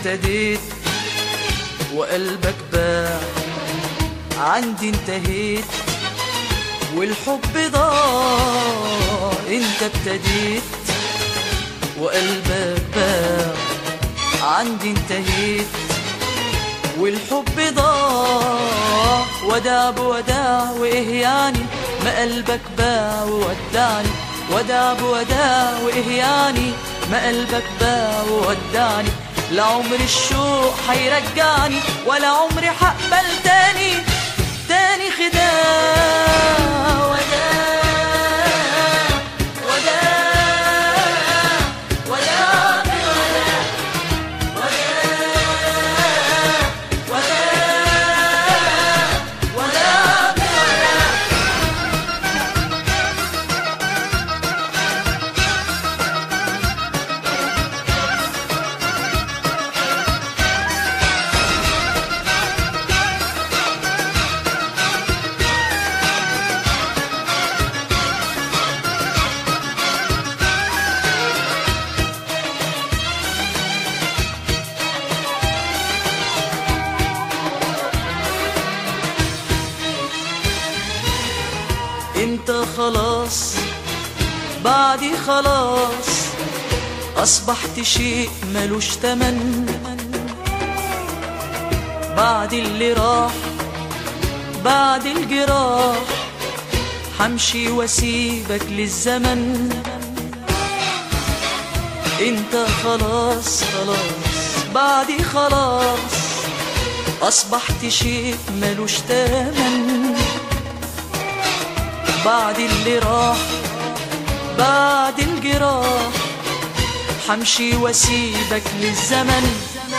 ابتديت وقلبك باع عندي انتهيت والحب ضاع انت ابتديت وقلبك باع عندي انتهيت والحب ضاع وداع بوداع وايه يعني ما قلبك باع وودعني وداع بوداع وايه يعني ما قلبك باع وودعني لا عمر الشوق هيرجعني ولا عمري هقبل تاني تاني خداع وداع وداع وداع بوداع وداع وداع بوداع انت خلاص بعدي خلاص اصبحت شيء ملوش تمن بعد اللي راح بعد الجراح حمشي واسيبك للزمن انت خلاص خلاص بعدي خلاص اصبحت شيء ملوش تمن بعد اللي راح بعد الجراح حمشي واسيبك للزمن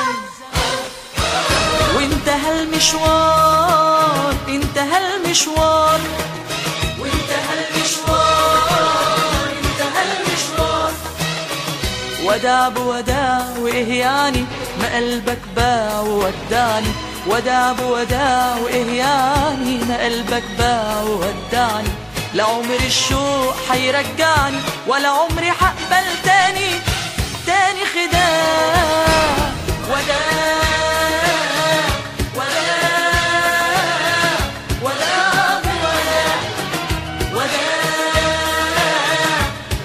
وانتهى المشوار انتهى المشوار وانتهى المشوار انتهى المشوار وداع بوداع وايه يعني ما قلبك باع وودعني وداع بوداع وايه يعني ما قلبك باع وودعني لا عمر الشوق هيرجعني ولا عمري هقبل تاني تاني خداع وداع وداع وداع بوداع وداع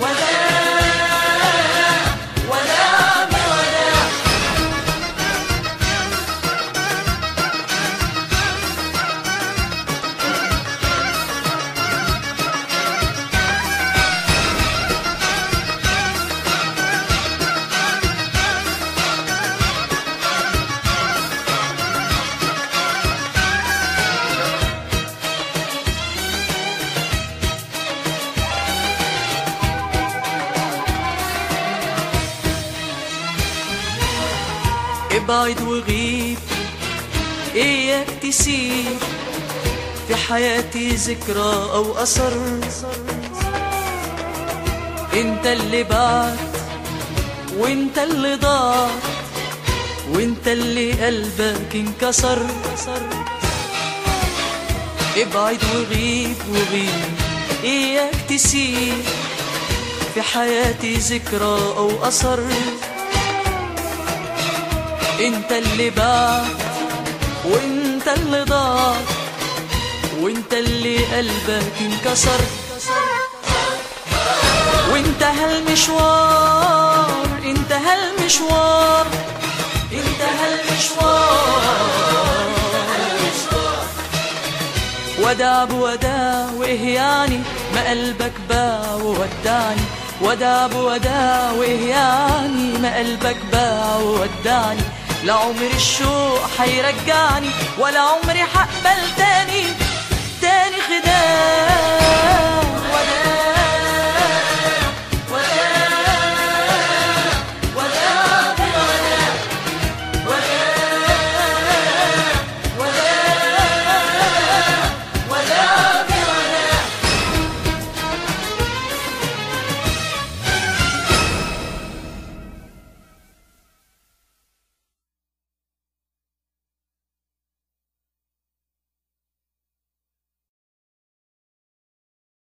وداع وداع بوداع ابعد وغيب اياك تسيب في حياتي ذكرى او اثر انت اللي بعت وانت اللي ضاع وانت اللي قلبك انكسر ابعد وغيب وغيب اياك تسيب في حياتي ذكرى او اثر انت اللي باع وانت اللي ضاع وانت اللي قلبك انكسر وانتهى المشوار انتهى المشوار انتهى المشوار وداع بوداع وايه يعني ما قلبك باع وودعني وداع بوداع وايه يعني ما قلبك باع وودعني لا عمر الشوق هيرجعني ولا عمري هقبل تاني